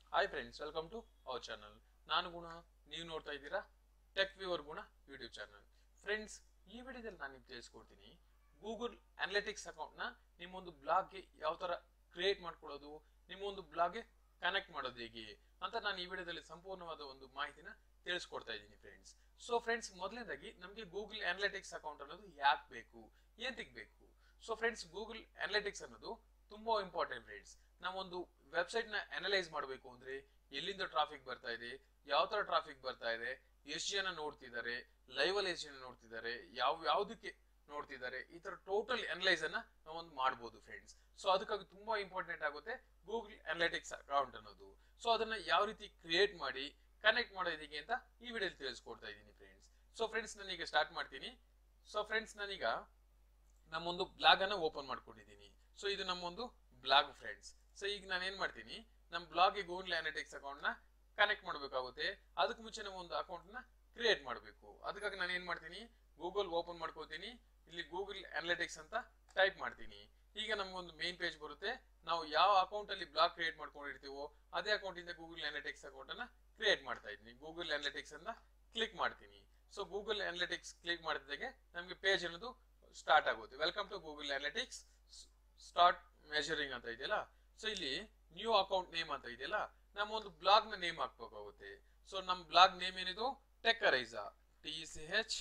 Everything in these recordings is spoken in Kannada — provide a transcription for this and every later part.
hi friends welcome to our channel ನಾನು ಗುಣ ನೀವು ನೋಡ್ತಾ ಇದ್ದೀರಾ tech viewer Guna YouTube channel friends ಈ ವಿಡಿಯೋದಲ್ಲಿ ನಾನು ನಿಮ್ಗೆ ತಿಳಿಸ್ಕೊಡ್ತೀನಿ ಗೂಗಲ್ ಅನಾಲಿಟಿಕ್ಸ್ ಅಕೌಂಟ್ನ ನಿಮ್ಮೊಂದು ಬ್ಲಾಗ್ಗೆ ಯಾವ ಥರ ಕ್ರಿಯೇಟ್ ಮಾಡ್ಕೊಳ್ಳೋದು ನಿಮ್ಮೊಂದು ಬ್ಲಾಗ್ಗೆ ಕನೆಕ್ಟ್ ಮಾಡೋದು ಹೇಗೆ ಅಂತ ನಾನು ಈ ವಿಡಿಯೋದಲ್ಲಿ ಸಂಪೂರ್ಣವಾದ ಒಂದು ಮಾಹಿತಿನ ತಿಳಿಸ್ಕೊಡ್ತಾ ಇದ್ದೀನಿ ಫ್ರೆಂಡ್ಸ್ ಸೊ ಫ್ರೆಂಡ್ಸ್ ಮೊದಲನೇದಾಗಿ ನಮಗೆ ಗೂಗಲ್ ಅನಾಲಿಟಿಕ್ಸ್ ಅಕೌಂಟ್ ಅನ್ನೋದು ಯಾಕೆ ಬೇಕು ಏಂತಿಗೆ ಬೇಕು ಸೊ ಫ್ರೆಂಡ್ಸ್ ಗೂಗಲ್ ಅನಾಲಿಟಿಕ್ಸ್ ಅನ್ನೋದು ತುಂಬಾ ಇಂಪಾರ್ಟೆಂಟ್ ಫ್ರೆಂಡ್ಸ್ ನಾವೊಂದು ವೆಬ್ಸೈಟ್ ನ ಅನಲೈಸ್ ಮಾಡಬೇಕು ಅಂದ್ರೆ ಎಲ್ಲಿಂದ ಟ್ರಾಫಿಕ್ ಬರ್ತಾ ಇದೆ ಯಾವ ತರ ಟ್ರಾಫಿಕ್ ಬರ್ತಾ ಇದೆ ಎಷ್ಟು ಜನ ನೋಡ್ತಿದ್ದಾರೆ ಲೈವ್ ಅಲ್ಲಿ ಎಷ್ಟು ಜನ ನೋಡ್ತಿದ್ದಾರೆ ಯಾವ ಯಾವ್ದಕ್ಕೆ ನೋಡ್ತಿದ್ದಾರೆ ಈ ತರ ಟೋಟಲ್ ಅನಲೈಸ್ ಅನ್ನ ನಾವೊಂದು ಮಾಡ್ಬೋದು ಫ್ರೆಂಡ್ಸ್ ಸೊ ಅದಕ್ಕಾಗಿ ತುಂಬಾ ಇಂಪಾರ್ಟೆಂಟ್ ಆಗುತ್ತೆ ಗೂಗಲ್ ಅನಾಲಿಟಿಕ್ಸ್ ಅಕೌಂಟ್ ಅನ್ನೋದು ಸೊ ಅದನ್ನ ಯಾವ ರೀತಿ ಕ್ರಿಯೇಟ್ ಮಾಡಿ ಕನೆಕ್ಟ್ ಮಾಡೋದಿಗೆ ಅಂತ ಈ ವಿಡಿಯೋ ತಿಳಿಸ್ಕೊಡ್ತಾ ಇದ್ದೀನಿ ಫ್ರೆಂಡ್ಸ್ ಸೊ ಫ್ರೆಂಡ್ಸ್ ನಾನೀಗ ಸ್ಟಾರ್ಟ್ ಮಾಡ್ತೀನಿ ಸೊ ಫ್ರೆಂಡ್ಸ್ ನಾನೀಗ ನಮ್ಮೊಂದು ಬ್ಲಾಗ್ ಅನ್ನ ಓಪನ್ ಮಾಡ್ಕೊಂಡಿದ್ದೀನಿ ಸೊ ಇದು ನಮ್ಮೊಂದು ಬ್ಲಾಗ್ ಫ್ರೆಂಡ್ಸ್ ಸೊ ಈಗ ನಾನು ಏನ್ ಮಾಡ್ತೀನಿ ನಮ್ಮ ಬ್ಲಾಗ್ಗೆ ಗೂಗಲ್ ಅನಾಲಿಟಿಕ್ಸ್ ಅಕೌಂಟ್ ನ ಕನೆಕ್ಟ್ ಮಾಡಬೇಕಾಗುತ್ತೆ ಅದಕ್ಕೆ ಮುಂಚೆ ನಾವು ಒಂದು ಅಕೌಂಟ್ ನ ಕ್ರಿಯೇಟ್ ಮಾಡಬೇಕು ಅದಕ್ಕಾಗಿ ನಾನು ಏನ್ ಮಾಡ್ತೀನಿ ಗೂಗಲ್ ಓಪನ್ ಮಾಡ್ಕೋತೀನಿ ಇಲ್ಲಿ ಗೂಗಲ್ ಅನಾಲಿಟಿಕ್ಸ್ ಅಂತ ಟೈಪ್ ಮಾಡ್ತೀನಿ ಈಗ ನಮ್ಗೊಂದು ಮೇನ್ ಪೇಜ್ ಬರುತ್ತೆ ನಾವು ಯಾವ ಅಕೌಂಟ್ ಅಲ್ಲಿ ಬ್ಲಾಗ್ ಕ್ರಿಯೇಟ್ ಮಾಡ್ಕೊಂಡಿರ್ತೀವೋ ಅದೇ ಅಕೌಂಟ್ ಇಂದ ಗೂಗಲ್ ಅನಾಲಿಟಿಕ್ಸ್ ಅಕೌಂಟ್ ಅನ್ನ ಕ್ರಿಯೇಟ್ ಮಾಡ್ತಾ ಇದ್ದೀನಿ ಗೂಗಲ್ ಅನಾಲಿಟಿಕ್ಸ್ ಅನ್ನ ಕ್ಲಿಕ್ ಮಾಡ್ತೀನಿ ಸೊ ಗೂಗಲ್ ಅನಾಲಿಟಿಕ್ಸ್ ಕ್ಲಿಕ್ ಮಾಡಿದಾಗೆ ನಮಗೆ ಪೇಜ್ ಅನ್ನೋದು ಸ್ಟಾರ್ಟ್ ಆಗುತ್ತೆ welcome to Google Analytics start measuring ಅಂತ ಇದೆಯಲ್ಲ ಸೊ ಇಲ್ಲಿ ನ್ಯೂ ಅಕೌಂಟ್ ನೇಮ್ ಅಂತ ಇದೆಯಲ್ಲ ನಮ್ಮ ಒಂದು ಬ್ಲಾಗ್ ನ ನೇಮ್ ಹಾಕ್ಬೇಕಾಗುತ್ತೆ ಸೊ ನಮ್ಮ ಬ್ಲಾಗ್ ನೇಮ್ ಏನಿದು tech ariser T C H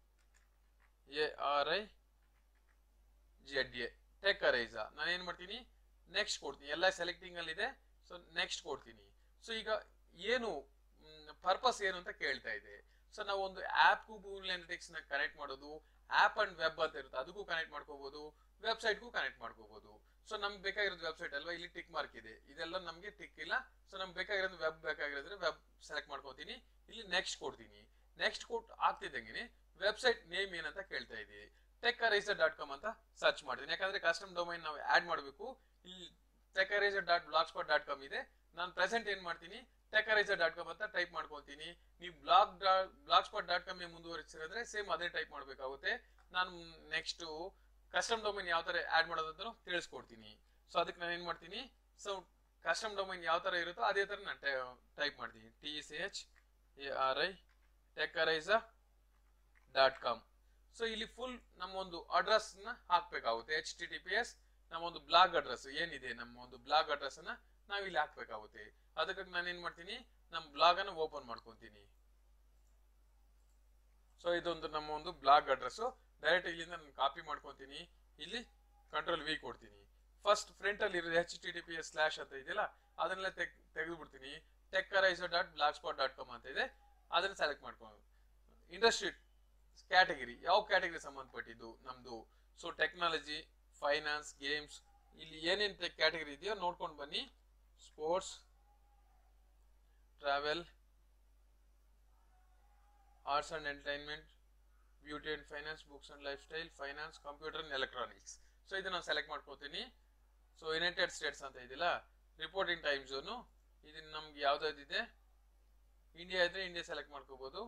A R I Z A tech ariser ನಾನು ಏನ್ ಮಾಡ್ತೀನಿ ನೆಕ್ಸ್ಟ್ ಕೊಡ್ತೀನಿ ಎಲ್ಲ ಸೆಲೆಕ್ಟಿಂಗ್ ಅಲ್ಲಿ ಇದೆ ಸೊ ನೆಕ್ಸ್ಟ್ ಕೊಡ್ತೀನಿ ಸೊ ಈಗ ಏನು ಪರ್ಪಸ್ ಏನು ಅಂತ ಕೇಳ್ತಾ ಇದೆ ಸೊ ನಾವು ಒಂದು ಆಪ್ ಗೂಗಲ್ ಅನಾಲಿಟಿಕ್ಸ್ ನ ಕನೆಕ್ಟ್ ಮಾಡೋದು ಆಪ್ ಅಂಡ್ ವೆಬ್ ಅಂತ ಇರುತ್ತೆ ಅದಕ್ಕೂ ಕನೆಕ್ಟ್ ಮಾಡ್ಕೋಬಹುದು ವೆಬ್ಸೈಟ್ಗೂ ಕನೆಕ್ಟ್ ಮಾಡ್ಕೋಬಹುದು ಸೊ ನಮ್ಗೆ ಬೇಕಾಗಿರೋದು ವೆಬ್ಸೈಟ್ ಅಲ್ವಾ ಇಲ್ಲಿ ಟಿಕ್ ಮಾರ್ಕ್ ಇದೆ ಇದೆಲ್ಲ ನಮ್ಗೆ ಟಿಕ್ ಇಲ್ಲ ಸೊ ನಮ್ಗೆ ಬೇಕಾಗಿರೋದು ವೆಬ್ ಬೇಕಾಗಿರೋದ್ರೆ ವೆಬ್ ಸೆಲೆಕ್ಟ್ ಮಾಡ್ಕೋತೀನಿ ಇಲ್ಲಿ ನೆಕ್ಸ್ಟ್ ಕೊಡ್ತೀನಿ ನೆಕ್ಸ್ಟ್ ಕೊಟ್ಟು ಆಗ್ತಿದ್ದಂಗೆ ವೆಬ್ಸೈಟ್ ನೇಮ್ ಏನಂತ ಕೇಳ್ತಾ ಇದೀವಿ ಟೆಕ್ ಅರೈಸರ್ ಡಾಟ್ ಕಾಮ್ ಅಂತ ಸರ್ಚ್ ಮಾಡ್ತೀನಿ ಯಾಕಂದ್ರೆ ಕಸ್ಟಮ್ ಡೊಮೈನ್ ನಾವು ಆಡ್ ಮಾಡಬೇಕು ಇಲ್ಲಿ tech ariser dot blogspot dot com ಇದೆ ನಾನು ಪ್ರೆಸೆಂಟ್ ಏನ್ ಮಾಡ್ತೀನಿ ಟೆಕರೈಸರ್ ಡಾಟ್ ಕಾಮ್ ಅಂತ ಟೈಪ್ ಮಾಡ್ಕೊಂತೀನಿ ನೀವು blog blogspot dot com ಮುಂದುವರಿಸಿದ್ರೆ ಸೇಮ್ ಅದೇ ಟೈಪ್ ಮಾಡಬೇಕಾಗುತ್ತೆ ನಾನು ನೆಕ್ಸ್ಟ್ ಕಸ್ಟಮ್ ಡೊಮೈನ್ ಯಾವ ತರ ಆಡ್ ಮಾಡೋದಂತ ತಿಳಿಸ್ಕೊಡ್ತೀನಿ ಸೊ ಅದಕ್ಕೆ ನಾನು ಏನ್ ಮಾಡ್ತೀನಿ ಸೊ ಕಸ್ಟಮ್ ಡೊಮೈನ್ ಯಾವ ತರ ಇರುತ್ತೋ ಅದೇ ತರ ನಾನು ಟೈಪ್ ಮಾಡ್ತೀನಿ T C H A R I techariser dot com so ಇಲ್ಲಿ ಫುಲ್ ನಮ್ಮ ಒಂದು ಅಡ್ರೆಸ್ ನ ಹಾಕ್ಬೇಕಾಗುತ್ತೆ H T T P S ನಮ್ಮ ಒಂದು ಬ್ಲಾಗ್ ಅಡ್ರೆಸ್ ಏನಿದೆ ನಮ್ಮ ಒಂದು ಬ್ಲಾಗ್ ಅಡ್ರೆಸ್ ಅನ್ನ ನಾವ್ ಇಲ್ಲಿ ಹಾಕ್ಬೇಕಾಗುತ್ತೆ ಅದಕ್ಕಾಗಿ ನಾನು ಏನ್ ಮಾಡ್ತೀನಿ ನಮ್ಮ ಬ್ಲಾಗ್ ಅನ್ನು ಓಪನ್ ಮಾಡ್ಕೊಂತೀನಿ ಸೊ ಇದೊಂದು ನಮ್ಮ ಒಂದು ಬ್ಲಾಗ್ ಅಡ್ರೆಸ್ ಡೈರೆಕ್ಟ್ ಇಲ್ಲಿಂದ ನಾನು ಕಾಪಿ ಮಾಡ್ಕೊಂತೀನಿ ಇಲ್ಲಿ ಕಂಟ್ರೋಲ್ ವಿ ಕೊಡ್ತೀನಿ ಫಸ್ಟ್ ಫ್ರಂಟ್ ಅಲ್ಲಿ ಇರೋದು H T T P S slash ಅಂತ ಇದೆಯಲ್ಲ ಅದನ್ನೆಲ್ಲ ತೆಗೆದು ಬಿಡ್ತೀನಿ techariser dot blogspot dot com ಅಂತ ಇದೆ ಅದನ್ನ ಸೆಲೆಕ್ಟ್ ಮಾಡ್ಕೊಂಡು ಇಂಡಸ್ಟ್ರಿ ಕ್ಯಾಟಗಿರಿ ಯಾವ ಕ್ಯಾಟಗರಿ ಸಂಬಂಧಪಟ್ಟಿದ್ದು ನಮ್ದು ಸೊ ಟೆಕ್ನಾಲಜಿ ಫೈನಾನ್ಸ್ ಗೇಮ್ಸ್ ಇಲ್ಲಿ ಏನೇನ್ ಕ್ಯಾಟಗರಿ ಇದೆಯೋ ನೋಡ್ಕೊಂಡು ಬನ್ನಿ sports travel arts and entertainment beauty and finance books and lifestyle finance computer and electronics so ಇದು ನಾನು ಸೆಲೆಕ್ಟ್ ಮಾಡ್ಕೋತೀನಿ ಸೊ ಯುನೈಟೆಡ್ ಸ್ಟೇಟ್ಸ್ ಅಂತ ಇದೆಯಲ್ಲ ರಿಪೋರ್ಟಿಂಗ್ ಟೈಮ್ ಝೋನು ಇದನ್ನ ನಮ್ಗೆ ಯಾವ್ದಾವ್ದಿದೆ ಇಂಡಿಯಾ ಇದ್ರೆ ಇಂಡಿಯಾ ಸೆಲೆಕ್ಟ್ ಮಾಡ್ಕೋಬಹುದು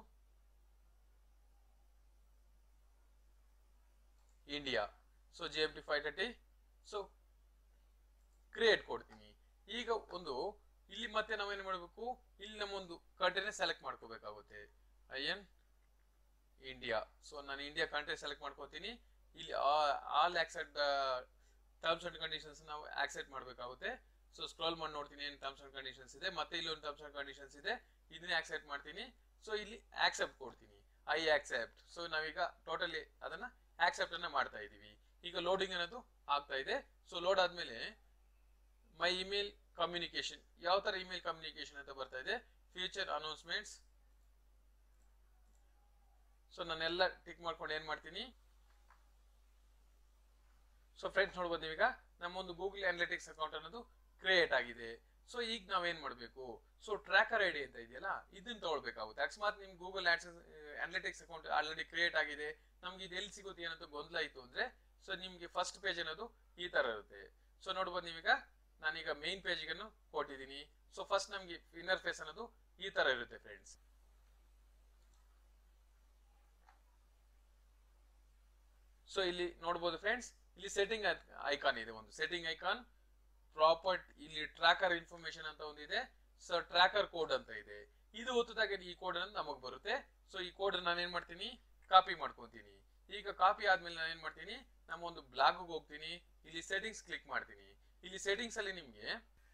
India so G F T five thirty so create ಕೊಡ್ತೀನಿ ಈಗ ಒಂದು ಇಲ್ಲಿ ಮತ್ತೆ ನಾವೇನ್ ಮಾಡಬೇಕು ಇಲ್ಲಿ ನಮ್ಮೊಂದು ಕಂಟ್ರಿನ ಸೆಲೆಕ್ಟ್ ಮಾಡ್ಕೋಬೇಕಾಗುತ್ತೆ ಐ ಎನ್ ಇಂಡಿಯಾ ಸೊ ನಾನು ಇಂಡಿಯಾ ಕಂಟ್ರಿ ಸೆಲೆಕ್ಟ್ ಮಾಡ್ಕೋತೀನಿ ಇಲ್ಲಿ all accept terms and conditions ನಾವು ಆಕ್ಸೆಪ್ಟ್ ಮಾಡಬೇಕಾಗುತ್ತೆ ಸೊ ಸ್ಕ್ರೋಲ್ ಮಾಡಿ ನೋಡ್ತೀನಿ ಏನು ಟರ್ಮ್ಸ್ ಅಂಡ್ ಕಂಡೀಷನ್ಸ್ ಇದೆ ಮತ್ತೆ ಇಲ್ಲಿ ಒಂದು ಟರ್ಮ್ಸ್ ಅಂಡ್ ಕಂಡೀಷನ್ಸ್ ಇದೆ ಇದನ್ನೇ ಆಕ್ಸೆಪ್ಟ್ ಮಾಡ್ತೀನಿ ಸೊ ಇಲ್ಲಿ ಆಕ್ಸೆಪ್ಟ್ ಕೊಡ್ತೀನಿ ಐ ಆಕ್ಸೆಪ್ಟ್ ಸೊ ನಾವೀಗ ಟೋಟಲಿ ಅದನ್ನ ಆಕ್ಸೆಪ್ಟ್ ಅನ್ನ ಮಾಡ್ತಾ ಇದೀವಿ ಈಗ ಲೋಡಿಂಗ್ ಅನ್ನೋದು ಆಗ್ತಾ ಇದೆ ಸೊ ಲೋಡ್ ಆದ್ಮೇಲೆ ಮೈ ಇಮೇಲ್ ಕಮ್ಯುನಿಕೇಶನ್ ಯಾವ ತರ ಇಮೇಲ್ ಕಮ್ಯುನಿಕೇಶನ್ ಅಂತ ಬರ್ತಾ ಇದೆ ಫ್ಯೂಚರ್ ಅನೌನ್ಸ್ಮೆಂಟ್ಸ್ ಸೊ ನಾನೆಲ್ಲ ಟಿಕ್ ಮಾಡ್ಕೊಂಡು ಏನ್ ಮಾಡ್ತೀನಿ ಸೊ ಫ್ರೆಂಡ್ಸ್ ನೋಡ್ಬೋದು ನೀವೀಗ ನಮ್ಮೊಂದು ಗೂಗಲ್ ಅನಾಲಿಟಿಕ್ಸ್ ಅಕೌಂಟ್ ಅನ್ನೋದು ಕ್ರಿಯೇಟ್ ಆಗಿದೆ ಸೊ ಈಗ ನಾವೇನ್ ಮಾಡಬೇಕು ಸೊ ಟ್ರ್ಯಾಕರ್ ಐಡಿ ಅಂತ ಇದೆಯಲ್ಲ ಇದನ್ನ ತಗೊಳ್ಬೇಕಾಗುತ್ತೆ ಅಕಸ್ಮಾತ್ ನಿಮ್ Google Analytics account already create ಆಗಿದೆ ನಮ್ಗೆ ಇದು ಎಲ್ಲಿ ಸಿಗುತ್ತೆ ಏನಂತ ಗೊಂದಲ ಇತ್ತು ಅಂದ್ರೆ ಸೊ ನಿಮ್ಗೆ ಫಸ್ಟ್ ಪೇಜ್ ಅನ್ನೋದು ಈ ತರ ಇರುತ್ತೆ ಸೊ ನೋಡ್ಬೋದು ನೀವೀಗ ನಾನೀಗ ಮೇನ್ ಪೇಜ್ಗನ್ನು ಕೊಟ್ಟಿದ್ದೀನಿ ಸೊ ಫಸ್ಟ್ ನಮ್ಗೆ ಇನ್ನರ್ ಫೇಸ್ ಅನ್ನೋದು ಈ ತರ ಇರುತ್ತೆ ಫ್ರೆಂಡ್ಸ್ ಸೊ ಇಲ್ಲಿ ನೋಡ್ಬೋದು ಫ್ರೆಂಡ್ಸ್ ಇಲ್ಲಿ ಸೆಟ್ಟಿಂಗ್ ಐಕಾನ್ ಇದೆ ಒಂದು ಸೆಟ್ಟಿಂಗ್ ಐಕಾನ್ ಪ್ರಾಪರ್ಟ್ ಇಲ್ಲಿ ಟ್ರ್ಯಾಕರ್ ಇನ್ಫಾರ್ಮೇಶನ್ ಅಂತ ಒಂದಿದೆ ಸೊ ಟ್ರ್ಯಾಕರ್ ಕೋಡ್ ಅಂತ ಇದೆ ಇದು ಒತ್ತಿದಾಗ ಈ ಕೋಡ್ ಅನ್ನು ನಮಗ್ ಬರುತ್ತೆ ಸೊ ಈ ಕೋಡ್ ನಾನು ಏನ್ ಮಾಡ್ತೀನಿ ಕಾಪಿ ಮಾಡ್ಕೊಂತೀನಿ ಈಗ ಕಾಪಿ ಆದ್ಮೇಲೆ ನಾನು ಏನ್ ಮಾಡ್ತೀನಿ ನಮ್ಮ ಒಂದು ಬ್ಲಾಗ್ ಹೋಗ್ತೀನಿ ಇಲ್ಲಿ ಸೆಟ್ಟಿಂಗ್ಸ್ ಕ್ಲಿಕ್ ಮಾಡ್ತೀನಿ ಇಲ್ಲಿ ಸೆಟ್ಟಿಂಗ್ಸ್ ಅಲ್ಲಿ ನಿಮ್ಗೆ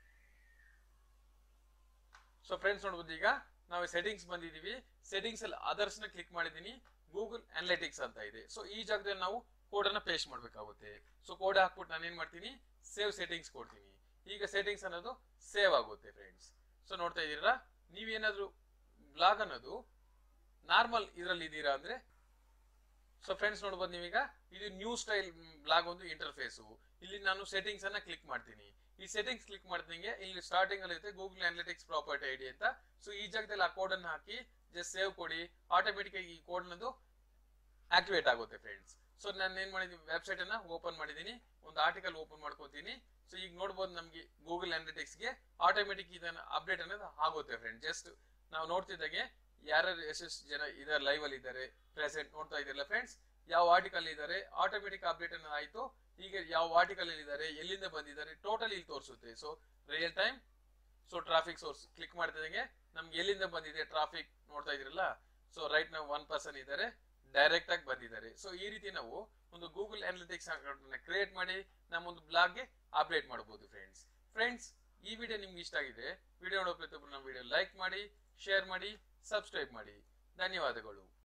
ಸೊ ಫ್ರೆಂಡ್ಸ್ ನೋಡ್ಬೋದು ಈಗ ನಾವು ಸೆಟ್ಟಿಂಗ್ಸ್ ಬಂದಿದೀವಿ ಸೆಟ್ಟಿಂಗ್ಸ್ ಅಲ್ಲಿ ಅದರ್ಸ್ ನ ಕ್ಲಿಕ್ ಮಾಡಿದೀನಿ ಗೂಗಲ್ ಅನಲಿಟಿಕ್ಸ್ ಅಂತ ಇದೆ ಸೊ ಈ ಜಾಗದಲ್ಲಿ ನಾವು ಕೋಡ್ ಅನ್ನ ಪೇಸ್ಟ್ ಮಾಡ್ಬೇಕಾಗುತ್ತೆ ಸೊ ಕೋಡ್ ಹಾಕ್ಬಿಟ್ಟು ನಾನು ಏನ್ ಮಾಡ್ತೀನಿ ಸೇವ್ ಸೆಟ್ಟಿಂಗ್ಸ್ ಕೊಡ್ತೀನಿ ಈಗ ಸೆಟ್ಟಿಂಗ್ಸ್ ಅನ್ನೋದು ಸೇವ್ ಆಗುತ್ತೆ ಫ್ರೆಂಡ್ಸ್ ಸೊ ನೋಡ್ತಾ ಇದೀರಾ ನೀವೇನಾದ್ರೂ ಬ್ಲಾಗ್ ಅನ್ನೋದು ನಾರ್ಮಲ್ ಇದರಲ್ಲಿ ಇದ್ದೀರಾ ಅಂದ್ರೆ ಸೊ ಫ್ರೆಂಡ್ಸ್ ನೋಡ್ಬೋದು ನೀವೀಗ ಇದು ನ್ಯೂ ಸ್ಟೈಲ್ ಬ್ಲಾಗ್ ಒಂದು ಇಂಟರ್ಫೇಸು ಇಲ್ಲಿ ನಾನು ಸೆಟ್ಟಿಂಗ್ಸ್ ಅನ್ನ ಕ್ಲಿಕ್ ಮಾಡ್ತೀನಿ ಈ ಸೆಟ್ಟಿಂಗ್ಸ್ ಕ್ಲಿಕ್ ಮಾಡ್ದಂಗೆ ಇಲ್ಲಿ ಸ್ಟಾರ್ಟಿಂಗ್ ಅಲ್ಲಿ ಇರುತ್ತೆ ಗೂಗಲ್ ಅನಲಿಟಿಕ್ಸ್ ಪ್ರಾಪರ್ಟಿ ಐಡಿ ಅಂತ ಸೊ ಈ ಜಾಗದಲ್ಲಿ ಆ ಕೋಡ್ ಅನ್ನು ಹಾಕಿ ಜಸ್ಟ್ ಸೇವ್ ಕೊಡಿ ಆಟೋಮೆಟಿಕ್ ಆಗಿ ಈ ಕೋಡ್ ನದು ಆಕ್ಟಿವೇಟ್ ಆಗುತ್ತೆ ಫ್ರೆಂಡ್ಸ್ ಸೊ ನಾನು ಏನ್ ಮಾಡಿದೀನಿ ವೆಬ್ಸೈಟ್ ಅನ್ನ ಓಪನ್ ಮಾಡಿದೀನಿ ಒಂದು ಆರ್ಟಿಕಲ್ ಓಪನ್ ಮಾಡ್ಕೋತೀನಿ ಸೊ ಈಗ ನೋಡ್ಬೋದು ನಮ್ಗೆ ಗೂಗಲ್ ಅನಲಿಟಿಕ್ಸ್ ಗೆ ಆಟೋಮೆಟಿಕ್ ಇದನ್ನ ಅಪ್ಡೇಟ್ ಅನ್ನೋದು ಆಗುತ್ತೆ ಫ್ರೆಂಡ್ ಜಸ್ಟ್ ನಾವು ನೋಡ್ತಿದ್ದಾಗೆ ಯಾರ್ಯಾರು ಎಷ್ಟೆಷ್ಟು ಜನ ಇದಾರೆ ಲೈವ್ ಅಲ್ಲಿ ಇದ್ದಾರೆ ಪ್ರೆಸೆಂಟ್ ನೋಡ್ತಾ ಇದ್ದಿಲ್ಲ ಫ್ರೆಂಡ್ಸ್ ಯಾವ ಆರ್ಟಿಕಲ್ ಇದ್ದಾರೆ ಆಟೋಮೆಟಿಕ್ ಅಪ್ಡೇಟ್ ಅನ್ನ ಆಯ್ತು ಈಗ ಯಾವ ಆರ್ಟಿಕಲ್ ಇದ್ದಾರೆ ಎಲ್ಲಿಂದ ಬಂದಿದ್ದಾರೆ ಟೋಟಲ್ ಇಲ್ಲಿ ತೋರಿಸುತ್ತೆ so real time so traffic source click ಮಾಡ್ತಿದಂಗೆ ನಮ್ಗೆ ಎಲ್ಲಿಂದ ಬಂದಿದೆ ಟ್ರಾಫಿಕ್ ನೋಡ್ತಾ ಇದ್ರಲ್ಲ ಸೊ ರೈಟ್ ನಾವು ಒನ್ ಪರ್ಸನ್ ಇದ್ದಾರೆ ಡೈರೆಕ್ಟ್ ಆಗಿ ಬಂದಿದ್ದಾರೆ ಸೊ ಈ ರೀತಿ ನಾವು ಒಂದು ಗೂಗಲ್ ಅನಲಿಟಿಕ್ಸ್ ಕ್ರಿಯೇಟ್ ಮಾಡಿ ನಮ್ಮ ಒಂದು ಬ್ಲಾಗ್ಗೆ ಅಪ್ಡೇಟ್ ಮಾಡಬಹುದು ಫ್ರೆಂಡ್ಸ್ ಫ್ರೆಂಡ್ಸ್ ಈ ವಿಡಿಯೋ ನಿಮ್ಗೆ ಇಷ್ಟ ಆಗಿದೆ ವಿಡಿಯೋ ನೋಡೋ ಪ್ರತಿಯೊಬ್ಬರು ನಮ್ಮ ವಿಡಿಯೋ ಲೈಕ್ ಮಾಡಿ ಶೇರ್ ಮಾಡಿ ಸಬ್ಸ್ಕ್ರೈಬ್ ಮಾಡಿ ಧನ್ಯವಾದಗಳು